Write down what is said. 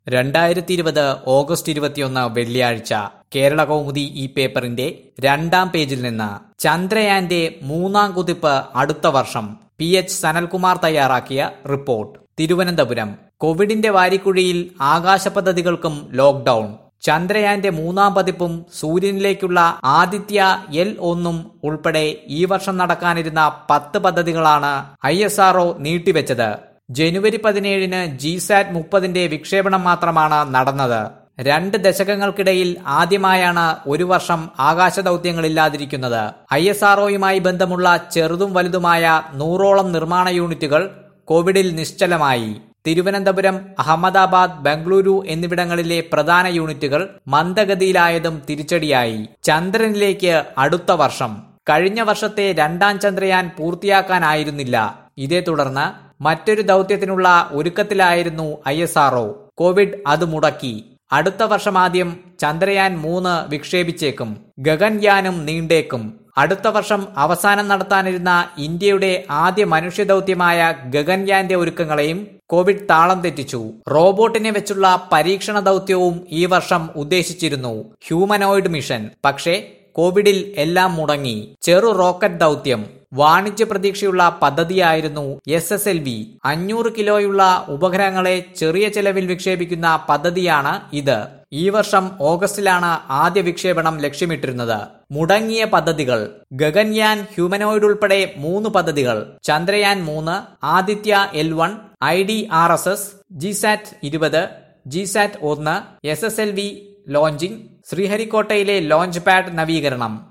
രണ്ടായിരത്തി ഇരുപത് ഓഗസ്റ്റ് ഇരുപത്തിയൊന്ന് വെള്ളിയാഴ്ച കേരള കൗമുദി ഈ പേപ്പറിന്റെ രണ്ടാം പേജിൽ നിന്ന് ചന്ദ്രയാന്റെ മൂന്നാം കുതിപ്പ് അടുത്ത വർഷം പി എച്ച് സനൽകുമാർ തയ്യാറാക്കിയ റിപ്പോർട്ട് തിരുവനന്തപുരം കോവിഡിന്റെ വാരിക്കുഴിയിൽ ആകാശ പദ്ധതികൾക്കും ലോക്ഡൌൺ ചന്ദ്രയാന്റെ മൂന്നാം പതിപ്പും സൂര്യനിലേക്കുള്ള ആദിത്യ എൽ ഒന്നും ഉൾപ്പെടെ ഈ വർഷം നടക്കാനിരുന്ന പത്ത് പദ്ധതികളാണ് ഐ എസ് ആർഒ നീട്ടിവെച്ചത് ജനുവരി പതിനേഴിന് ജിസാറ്റ് മുപ്പതിന്റെ വിക്ഷേപണം മാത്രമാണ് നടന്നത് രണ്ട് ദശകങ്ങൾക്കിടയിൽ ആദ്യമായാണ് ഒരു വർഷം ആകാശ ദൌത്യങ്ങളില്ലാതിരിക്കുന്നത് ഐ എസ് ആർഒയുമായി ബന്ധമുള്ള ചെറുതും വലുതുമായ നൂറോളം നിർമ്മാണ യൂണിറ്റുകൾ കോവിഡിൽ നിശ്ചലമായി തിരുവനന്തപുരം അഹമ്മദാബാദ് ബംഗളൂരു എന്നിവിടങ്ങളിലെ പ്രധാന യൂണിറ്റുകൾ മന്ദഗതിയിലായതും തിരിച്ചടിയായി ചന്ദ്രനിലേക്ക് അടുത്ത വർഷം കഴിഞ്ഞ വർഷത്തെ രണ്ടാം ചന്ദ്രയാൻ പൂർത്തിയാക്കാനായിരുന്നില്ല ഇതേ തുടർന്ന് മറ്റൊരു ദൌത്യത്തിനുള്ള ഒരുക്കത്തിലായിരുന്നു ഐ എസ് ആർഒ കോവിഡ് അത് മുടക്കി അടുത്ത വർഷം ആദ്യം ചന്ദ്രയാൻ മൂന്ന് വിക്ഷേപിച്ചേക്കും ഗഗൻയാനും നീണ്ടേക്കും അടുത്ത വർഷം അവസാനം നടത്താനിരുന്ന ഇന്ത്യയുടെ ആദ്യ മനുഷ്യദൌത്യമായ ഗഗൻയാന്റെ ഒരുക്കങ്ങളെയും കോവിഡ് താളം തെറ്റിച്ചു റോബോട്ടിനെ വെച്ചുള്ള പരീക്ഷണ ദൌത്യവും ഈ വർഷം ഉദ്ദേശിച്ചിരുന്നു ഹ്യൂമനോയിഡ് മിഷൻ പക്ഷേ കോവിഡിൽ എല്ലാം മുടങ്ങി ചെറു റോക്കറ്റ് ദൌത്യം വാണിജ്യ പ്രതീക്ഷയുള്ള പദ്ധതിയായിരുന്നു എസ് എസ് എൽ വി അഞ്ഞൂറ് കിലോയുള്ള ഉപഗ്രഹങ്ങളെ ചെറിയ ചെലവിൽ വിക്ഷേപിക്കുന്ന പദ്ധതിയാണ് ഇത് ഈ വർഷം ഓഗസ്റ്റിലാണ് ആദ്യ വിക്ഷേപണം ലക്ഷ്യമിട്ടിരുന്നത് മുടങ്ങിയ പദ്ധതികൾ ഗഗൻയാൻ ഹ്യൂമനോയിഡ് ഉൾപ്പെടെ മൂന്ന് പദ്ധതികൾ ചന്ദ്രയാൻ മൂന്ന് Aditya L one I D R S S GSAT ഇരുപത് ജിസാറ്റ് ഒന്ന് S S L V launching ശ്രീഹരിക്കോട്ടയിലെ ലോഞ്ച് പാഡ് നവീകരണം